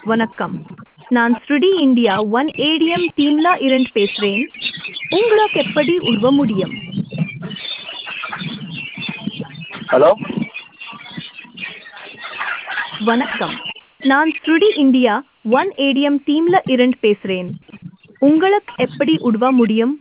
வணக்கம் நான் ஸ்ருடி இந்தியா ஒன் ஏடிஎம் டீம்ல இருந்து பேசுறேன் உங்களுக்கு எப்படி உதவ முடியும் ஹலோ வணக்கம் நான் ஸ்ருடி இந்தியா ஒன் ஏடிஎம் டீம்ல இருந்து பேசுறேன் உங்களுக்கு எப்படி உதவ முடியும்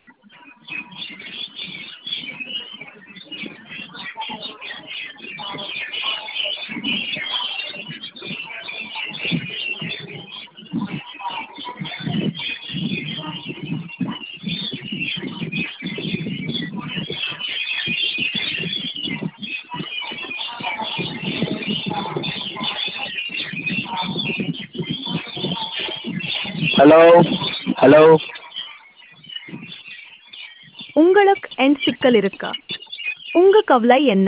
ஹலோ ஹலோ உங்களுக்கு என் சிக்கல் இருக்கா உங்க கவலை என்ன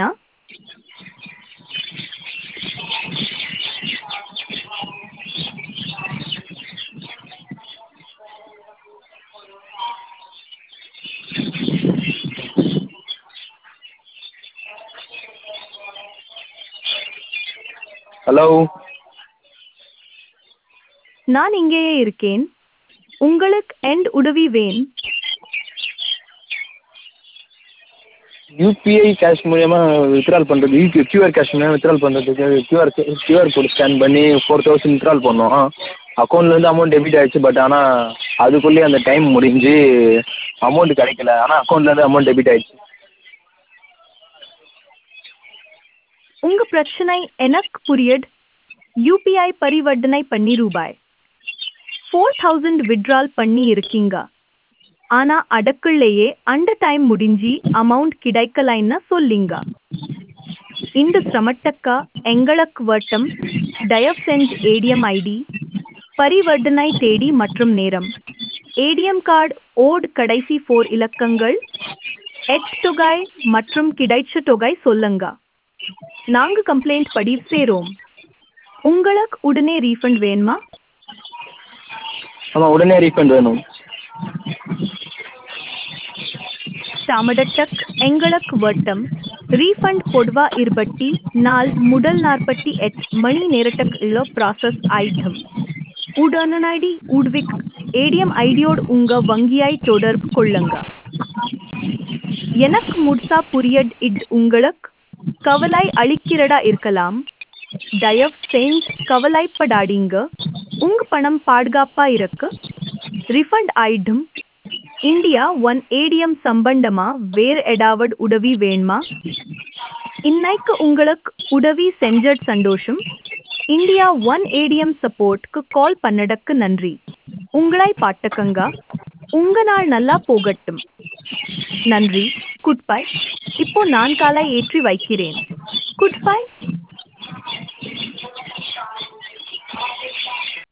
ஹலோ நான் இங்கேயே இருக்கேன் உங்களுக்கு எண்ட் உதவி வேன் யூபிஐ கேஷ் மூலியமா வித்ட்ரால் பண்ணுறது யூபி கியூஆர் கேஷ் மூலியமா வித்ட்ரால் பண்ணுறதுக்கு கியூஆர் கியூஆர் கோட் ஸ்கேன் பண்ணி ஃபோர் தௌசண்ட் வித்ட்ரால் பண்ணோம் அக்கௌண்ட்லேருந்து அமௌண்ட் டெபிட் ஆயிடுச்சு பட் ஆனால் அதுக்குள்ளேயே அந்த டைம் முடிஞ்சு அமௌண்ட் கிடைக்கல ஆனால் அக்கௌண்ட்லேருந்து அமௌண்ட் டெபிட் ஆயிடுச்சு உங்க பிரச்சனை எனக்கு புரியுது யூபிஐ பரிவர்த்தனை பண்ணி ரூபாய் ஃபோர் தௌசண்ட் விட்ரால் பண்ணி இருக்கீங்க ஆனா அடக்குள்ளேயே அந்த டைம் முடிஞ்சு அமௌண்ட் கிடைக்கலைன்னு சொல்லிங்க இந்த சிரமத்துக்கு எங்களுக்கு வட்டம் தயவு செஞ்சு ஏடிஎம் ஐடி பரிவர்த்தனை தேதி மற்றும் நேரம் ஏடிஎம் கார்டு ஓட் கடைசி ஃபோர் இலக்கங்கள் எச் தொகை மற்றும் கிடைச்ச தொகை சொல்லுங்க நாங்க கம்ப்ளைண்ட் பதிவு செய்றோம் உங்களுக்கு உடனே ரீஃபண்ட் வேணுமா ஆமாம் உடனே ரீஃபண்ட் வேணும் தாமதத்தக் எங்களுக்கு வட்டம் ரீஃபண்ட் பொதுவா இருபத்தி நாள் முதல் நாற்பத்தி எட்டு மணி நேரத்துக்கு உள்ள ப்ராசஸ் ஆயிடும் உடனடி உட்விக் ஏடிஎம் ஐடியோடு உங்க வங்கியாய் தொடர்பு கொள்ளுங்க எனக்கு முழுசா புரியட் இட் உங்களுக்கு கவலை அளிக்கிறதா இருக்கலாம் தயவு செஞ்சு கவலைப்படாதீங்க உங்க பணம் பாதுகாப்பா இருக்கு ரிஃபண்ட் ஆயிடும் இந்தியா ஒன் ஏடிஎம் சம்பந்தமா வேற ஏதாவது உதவி வேணுமா இன்னைக்கு உங்களுக்கு உதவி செஞ்சட் சந்தோஷம் இந்தியா ஒன் ஏடிஎம் சப்போர்ட்க்கு கால் பண்ணடக்கு நன்றி உங்களை பாட்டுக்கங்க உங்க நாள் நல்லா போகட்டும் நன்றி குட் பை இப்போ நான் காலை ஏற்றி வைக்கிறேன் குட் பை